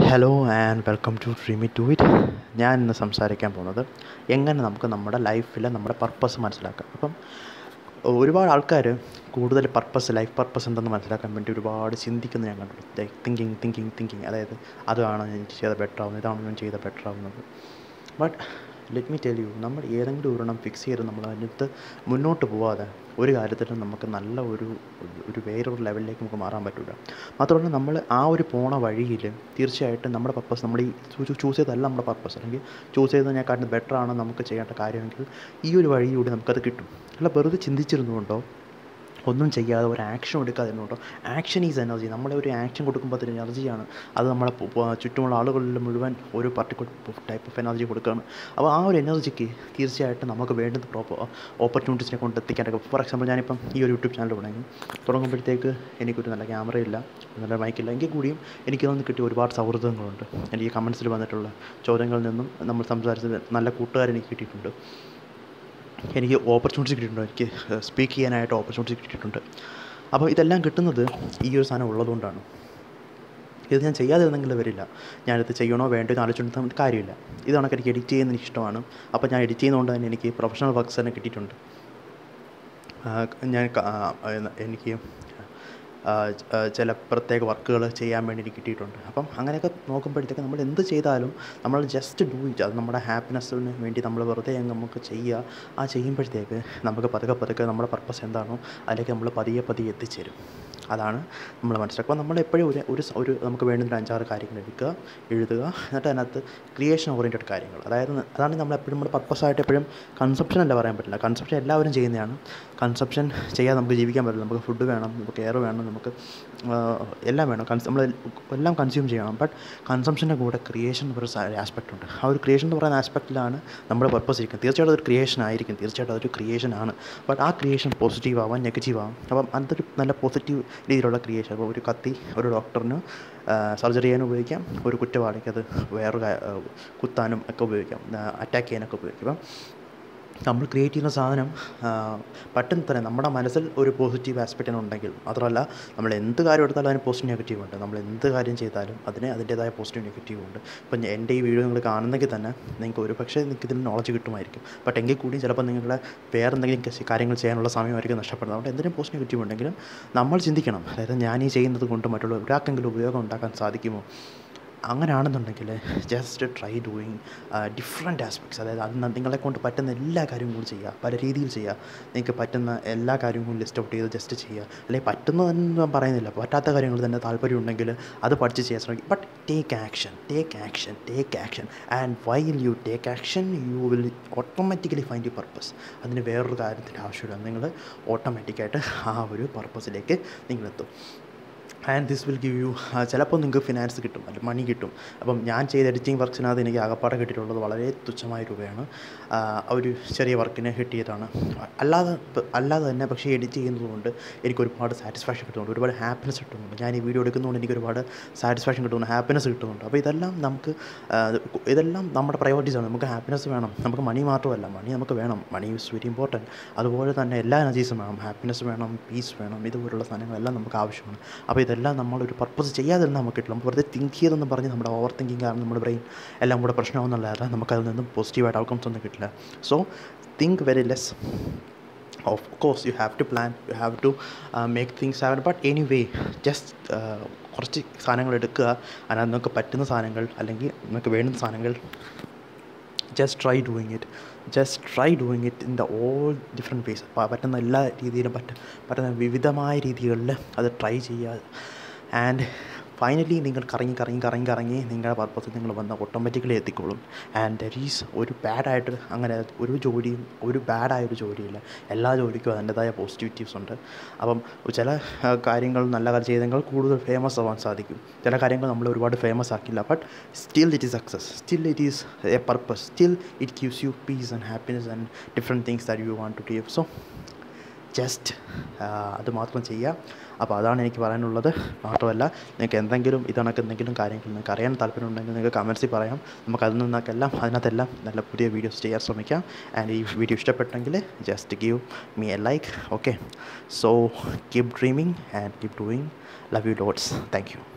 hello and welcome to dreamy to it ഞാൻ ഇന്ന് സംസാരിക്കാൻ പോകുന്നത് എങ്ങനെ നമുക്ക് നമ്മുടെ ലൈഫിൽ നമ്മുടെ പർപ്പസ് മനസ്സിലാക്കാം അപ്പം ഒരുപാട് ആൾക്കാർ കൂടുതൽ പർപ്പസ് ലൈഫ് പർപ്പസ് എന്തെന്ന് മനസ്സിലാക്കാൻ വേണ്ടി ഒരുപാട് ചിന്തിക്കുന്നത് ഞാൻ കണ്ടു ലൈക്ക് തിങ്കിങ് തിങ്കിങ് തിങ്കിങ് അതായത് അതാണ് ഞാൻ ചെയ്ത ബെറ്റർ ആവുന്നത് ഇതാണ് ഞാൻ ചെയ്ത ബെറ്റർ ആവുന്നത് but let me tell you നമ്മൾ ഏതെങ്കിലും ഒരെണ്ണം ഫിക്സ് ചെയ്ത് നമ്മൾ അതിനകത്ത് മുന്നോട്ട് പോവാതെ ഒരു കാര്യത്തിലും നമുക്ക് നല്ല ഒരു ഒരു വേറൊരു ലെവലിലേക്ക് നമുക്ക് മാറാൻ പറ്റില്ല മാത്രമല്ല നമ്മൾ ആ ഒരു പോണ വഴിയിൽ തീർച്ചയായിട്ടും നമ്മുടെ പർപ്പസ് നമ്മൾ ഈ ചൂസ് ചെയ്തതല്ല നമ്മുടെ പർപ്പസ് അല്ലെങ്കിൽ ചൂസ് ചെയ്തതിനെക്കാട്ടിലും ബെറ്റർ ആണ് നമുക്ക് ചെയ്യേണ്ട കാര്യമെങ്കിൽ ഈ ഒരു വഴിയിലൂടെ നമുക്കത് കിട്ടും അല്ല വെറുതെ ചിന്തിച്ചിരുന്നുകൊണ്ടോ ഒന്നും ചെയ്യാതെ ഒരു ആക്ഷൻ എടുക്കാതെ ഇരുന്നുകൊണ്ടോ ആക്ഷൻ ഈസ് എനർജി നമ്മളെ ഒരു ആക്ഷൻ കൊടുക്കുമ്പോൾ അതൊരു എനർജിയാണ് അത് നമ്മളെ പു- പു- ചുറ്റുമുള്ള ആളുകളിൽ മുഴുവൻ ഒരു പർട്ടിക്കുലർ ടൈപ്പ് ഓഫ് എനർജി കൊടുക്കുകയാണ് അപ്പോൾ ആ ഒരു എനർജിക്ക് തീർച്ചയായിട്ടും നമുക്ക് വേണ്ടുന്ന പ്രോപ്പർ ഓപ്പർച്യൂണിറ്റീസിനെ കൊണ്ട് എത്തിക്കാനൊക്കെ ഫോർ എക്സാമ്പിൾ ഞാനിപ്പം ഈ ഒരു യൂട്യൂബ് ചാനൽ തുടങ്ങി തുടങ്ങുമ്പോഴത്തേക്ക് എനിക്കൊരു നല്ല ക്യാമറയില്ല നല്ല മൈക്കില്ല എങ്കിൽ കൂടിയും എനിക്ക് നിന്ന് കിട്ടിയ ഒരുപാട് സൗഹൃദങ്ങളുണ്ട് എനിക്ക് കമൻസിൽ വന്നിട്ടുള്ള ചോദ്യങ്ങളിൽ നിന്നും നമ്മൾ സംസാരിച്ചത് നല്ല കൂട്ടുകാരെനിക്ക് കിട്ടിയിട്ടുണ്ട് എനിക്ക് ഓപ്പർച്യൂണിറ്റി കിട്ടിയിട്ടുണ്ട് എനിക്ക് സ്പീക്ക് ചെയ്യാനായിട്ട് ഓപ്പർച്യൂണിറ്റി കിട്ടിയിട്ടുണ്ട് അപ്പോൾ ഇതെല്ലാം കിട്ടുന്നത് ഈ ഒരു സാധനം ഉള്ളതുകൊണ്ടാണ് ഇത് ഞാൻ ചെയ്യാതിരുന്നെങ്കിൽ വരില്ല ഞാനിത് ചെയ്യണോ വേണ്ടോ എന്ന് ആലോചിച്ചിട്ട് കാര്യമില്ല ഇതാണ് എനിക്ക് എഡിറ്റ് ചെയ്യുന്നത് ഇഷ്ടമാണ് അപ്പോൾ ഞാൻ എഡിറ്റ് ചെയ്യുന്നതുകൊണ്ട് തന്നെ എനിക്ക് പ്രൊഫഷണൽ വർക്ക്സ് തന്നെ കിട്ടിയിട്ടുണ്ട് ആ, ഞാൻ ക- ആ, എനിക്ക് ആ, ആ, ചില പ്രത്യേക വർക്കുകൾ ചെയ്യാൻ വേണ്ടി എനിക്ക് കിട്ടിയിട്ടുണ്ട് അപ്പം അങ്ങനെയൊക്കെ നോക്കുമ്പോഴത്തേക്ക് നമ്മൾ എന്ത് ചെയ്താലും നമ്മൾ ജസ്റ്റ് ഡൂ ഇറ്റ് അത് നമ്മുടെ ഹാപ്പിനെസ്സിന് വേണ്ടി നമ്മൾ വെറുതെ അങ്ങ് നമുക്ക് ചെയ്യുക ആ ചെയ്യുമ്പോഴത്തേക്ക് നമുക്ക് പതുക്കെ പതുക്കെ നമ്മുടെ പർപ്പസ് എന്താണോ അതിലേക്ക് നമ്മൾ പതിയെ പതിയെ എത്തിച്ചേരും അതാണ് നമ്മൾ മനസ്സിലാക്കുക അപ്പോൾ നമ്മൾ എപ്പോഴും ഒരു ഒരു സ- ഒരു നമുക്ക് വേണ്ടുന്ന ഒരു അഞ്ചാറ് കാര്യങ്ങൾ എടുക്കുക എഴുതുക എന്നിട്ട് അതിനകത്ത് ക്രിയേഷൻ ഓറിയൻറ്റഡ് കാര്യങ്ങൾ അതായത് അതാണ് നമ്മൾ എപ്പോഴും നമ്മുടെ പർപ്പസായിട്ട് എപ്പോഴും കൺസെപ്ഷൻ അല്ല പറയാൻ പറ്റില്ല കൺസെപ്ഷൻ എല്ലാവരും ചെയ്യുന്നതാണ് കൺസെപ്ഷൻ ചെയ്യാതെ നമുക്ക് ജീവിക്കാൻ പറ്റില്ല നമുക്ക് ഫുഡ് വേണം നമുക്ക് എയർ വേണം നമുക്ക് ആ, എല്ലാം വേണം കൺസ് നമ്മൾ എല്ലാം കൺസ്യൂം ചെയ്യണം ബട്ട് കൺസംഷൻ്റെ കൂടെ ക്രിയേഷൻ എന്ന് പറയുന്ന ആസ്പെക്റ്റ് ഉണ്ട് ആ ഒരു ക്രിയേഷൻ എന്ന് പറയുന്ന ആസ്പെക്റ്റിലാണ് നമ്മുടെ പർപ്പസ് ഇരിക്കുന്നത് തീർച്ചയായിട്ടും അതൊരു ക്രിയേഷൻ ആയിരിക്കും തീർച്ചയായിട്ടും അതൊരു ക്രിയേഷൻ ആണ് ബട്ട് ആ ക്രിയേഷൻ പോസിറ്റീവ് ആവാം നെഗറ്റീവ് ആവാം അപ്പം അതൊരു നല്ല പോസിറ്റീവ് രീതിയിലുള്ള ക്രിയേഷൻ അപ്പോൾ ഒരു കത്തി ഒരു ഡോക്ടറിന് സർജറി ചെയ്യാനും ഉപയോഗിക്കാം ഒരു കുറ്റവാളിക്ക് അത് വേറൊരു കാ- ആ, കുത്താനും ഒക്കെ ഉപയോഗിക്കാം അറ്റാക്ക് ചെയ്യാനൊക്കെ ഉപയോഗിക്കാം അപ്പം നമ്മൾ ക്രിയേറ്റ് ചെയ്യുന്ന സാധനം ആ, പെട്ടെന്ന് തന്നെ നമ്മുടെ മനസ്സിൽ ഒരു പോസിറ്റീവ് ആസ്പെക്റ്റ് ഉണ്ടെങ്കിൽ മാത്രമല്ല നമ്മൾ എന്ത് കാര്യം എടുത്താലും അതിന് പോസിറ്റീവ് നെഗറ്റീവ് ഉണ്ട് നമ്മൾ എന്ത് കാര്യം ചെയ്താലും അതിന് അതിൻ്റേതായ പോസിറ്റീവ് നെഗറ്റീവ് ഉണ്ട് ഇപ്പം ഞാൻ- എൻ്റെ ഈ വീഡിയോ നിങ്ങൾ കാണുന്നെങ്കിൽ തന്നെ നിങ്ങൾക്ക് ഒരു പക്ഷേ നിങ്ങൾക്ക് ഇതിന് നോളജ് കിട്ടുമായിരിക്കും ബട്ട് എങ്കിൽ കൂടി ചിലപ്പോൾ നിങ്ങളുടെ വേറെ എന്തെങ്കിലും കശി- കാര്യങ്ങൾ ചെയ്യാനുള്ള സമയമായിരിക്കും നഷ്ടപ്പെടുന്നത് അതുകൊണ്ട് എന്തിനും പോസിറ്റീവ് നെഗറ്റീവ് ഉണ്ടെങ്കിലും നമ്മൾ ചിന്തിക്കണം അതായത് ഞാൻ ഈ ചെയ്യുന്നത് കൊണ്ട് മറ്റുള്ള ഒരാൾക്കെങ്കിലും ഉപയോഗം ഉണ്ടാക്കാൻ സാധിക്കുമോ അങ്ങനെയാണെന്നുണ്ടെങ്കിൽ just try doing different aspects അതായത് അത് നിങ്ങളെ കൊണ്ട് പറ്റുന്ന എല്ലാ കാര്യവും കൂടി ചെയ്യുക പല രീതിയിൽ ചെയ്യുക നിങ്ങൾക്ക് പറ്റുന്ന എല്ലാ കാര്യങ്ങളും ലിസ്റ്റ് ഔട്ട് ചെയ്ത് ജസ്റ്റ് ചെയ്യുക അല്ലെങ്കിൽ പറ്റുന്നതെന്ന് ഞാൻ പറയുന്നില്ല പറ്റാത്ത കാര്യങ്ങൾ തന്നെ താല്പര്യം ഉണ്ടെങ്കിൽ അത് പഠിച്ച് ചെയ്യാൻ ശ്രമിക്കും but take action take action take action and while you take action you will automatically find you purpose അതിന് വേറൊരു കാര്യത്തിൻ്റെ ആവശ്യമില്ല നിങ്ങൾ ഓട്ടോമാറ്റിക്കായിട്ട് ആ ഒരു പർപ്പസിലേക്ക് നിങ്ങളെത്തും and this will give you ചിലപ്പോൾ നിങ്ങൾക്ക് ഫിനാൻസ് കിട്ടും അല്ലെങ്കിൽ മണി കിട്ടും അപ്പം ഞാൻ ചെയ്ത എഡിറ്റിംഗ് വർക്ക്സിനകത്ത് എനിക്ക് ആകപ്പാടെ കിട്ടിയിട്ടുള്ളത് വളരെ തുച്ഛമായ രൂപയാണ് ആ, ഒരു ചെറിയ വർക്കിന് കിട്ടിയതാണ് അല്ലാതെ ഇപ്പ- അല്ലാതെ തന്നെ പക്ഷേ എഡിറ്റ് ചെയ്യുന്നതുകൊണ്ട് എനിക്ക് ഒരുപാട് സാറ്റിസ്ഫാക്ഷൻ കിട്ടുന്നുണ്ട് ഒരുപാട് ഹാപ്പിനെസ് കിട്ടുന്നുണ്ട് ഞാൻ ഈ വീഡിയോ എടുക്കുന്നതുകൊണ്ട് എനിക്ക് ഒരുപാട് സാറ്റിസ്ഫാക്ഷൻ കിട്ടുന്നുണ്ട് ഹാപ്പിനെസ് കിട്ടുന്നുണ്ട് അപ്പോൾ ഇതെല്ലാം നമുക്ക് ആ, ഇതെല്ലാം നമ്മുടെ പ്രയോറിറ്റീസ് ആണ് നമുക്ക് ഹാപ്പിനെസ് വേണം നമുക്ക് മണി മാത്രമല്ല മണി നമുക്ക് വേണം മണി ഈസ് വെരി ഇമ്പോർട്ടൻറ്റ് അതുപോലെ തന്നെ എല്ലാ എനർജീസും വേണം ഹാപ്പിനെസ് വേണം പീസ് വേണം ഇതുപോലുള്ള സാധനങ്ങളെല്ലാം നമുക്ക് ആവശ്യമാണ് അപ്പോൾ ഇതെല്ലാം നമ്മളൊരു പർപ്പസ് ചെയ്യാതിരുന്നാൽ നമുക്ക് കിട്ടില്ല നമുക്ക് വെറുതെ തിങ്ക് ചെയ്തെന്ന് പറഞ്ഞ് നമ്മുടെ ഓവർ തിങ്കിങ് കാരണം നമ്മുടെ ബ്രെയിൻ എല്ലാം കൂടെ പ്രശ്നമാവുന്നുള്ളതല്ല നമുക്കതിൽ നിന്നും പോസിറ്റീവായിട്ട് ഔട്ട്കംസ് ഒന്നും കിട്ടില്ല so think very less of course you have to plan you have to make things happen but anyway just കുറച്ച് സാധനങ്ങൾ എടുക്കുക അതിനകത്ത് നിങ്ങൾക്ക് പറ്റുന്ന സാധനങ്ങൾ അല്ലെങ്കിൽ നിങ്ങൾക്ക് വേണ്ടുന്ന സാധനങ്ങൾ just try doing it just try doing it in the all different ways പറ്റുന്ന എല്ലാ രീതിയിലും പറ്റ പറ്റുന്ന വിവിധമായ രീതികളിൽ അത് ട്രൈ ചെയ്യുക ആൻഡ് ഫൈനലി നിങ്ങൾ കറങ്ങി കറങ്ങി കറങ്ങി കറങ്ങി നിങ്ങളുടെ പർപ്പസിൽ നിങ്ങൾ വന്ന് ഓട്ടോമാറ്റിക്കലി എത്തിക്കോളും ആൻഡ് ദർ ഈസ് ഒരു ബാഡായിട്ട് അങ്ങനെ ഒരു ജോലിയും ഒരു ബാഡായ ഒരു ജോലിയില്ല എല്ലാ ജോലിക്കും അതിൻ്റെതായ പോസിറ്റിവിറ്റീവ്സ് ഉണ്ട് അപ്പം ചില ആ, കാര്യങ്ങൾ നല്ല കാര്യം ചെയ്തെങ്കിൽ കൂടുതൽ ഫേമസ് ആവാൻ സാധിക്കും ചില കാര്യങ്ങൾ നമ്മൾ ഒരുപാട് ഫേമസ് ആക്കില്ല but still it is success still it is a purpose still it gives you peace and happiness and different things that you want to give so just അത് മാത്രം ചെയ്യുക അപ്പോൾ അതാണ് എനിക്ക് പറയാനുള്ളത് മാത്രമല്ല നിങ്ങൾക്ക് എന്തെങ്കിലും ഇതണക്ക് എന്തെങ്കിലും കാര്യങ്ങൾ നിങ്ങൾക്ക് അറിയാൻ താല്പര്യമുണ്ടെങ്കിൽ നിങ്ങൾക്ക് കമൻസിൽ പറയാം നമുക്ക് അതിൽ നിന്നൊക്കെ എല്ലാം അതിനകത്തെല്ലാം നല്ല പുതിയ വീഡിയോസ് ചെയ്യാൻ ശ്രമിക്കാം ആൻഡ് ഈ വീഡിയോ ഇഷ്ടപ്പെട്ടെങ്കിൽ just give me a like okay so keep dreaming and keep doing love you loads thank U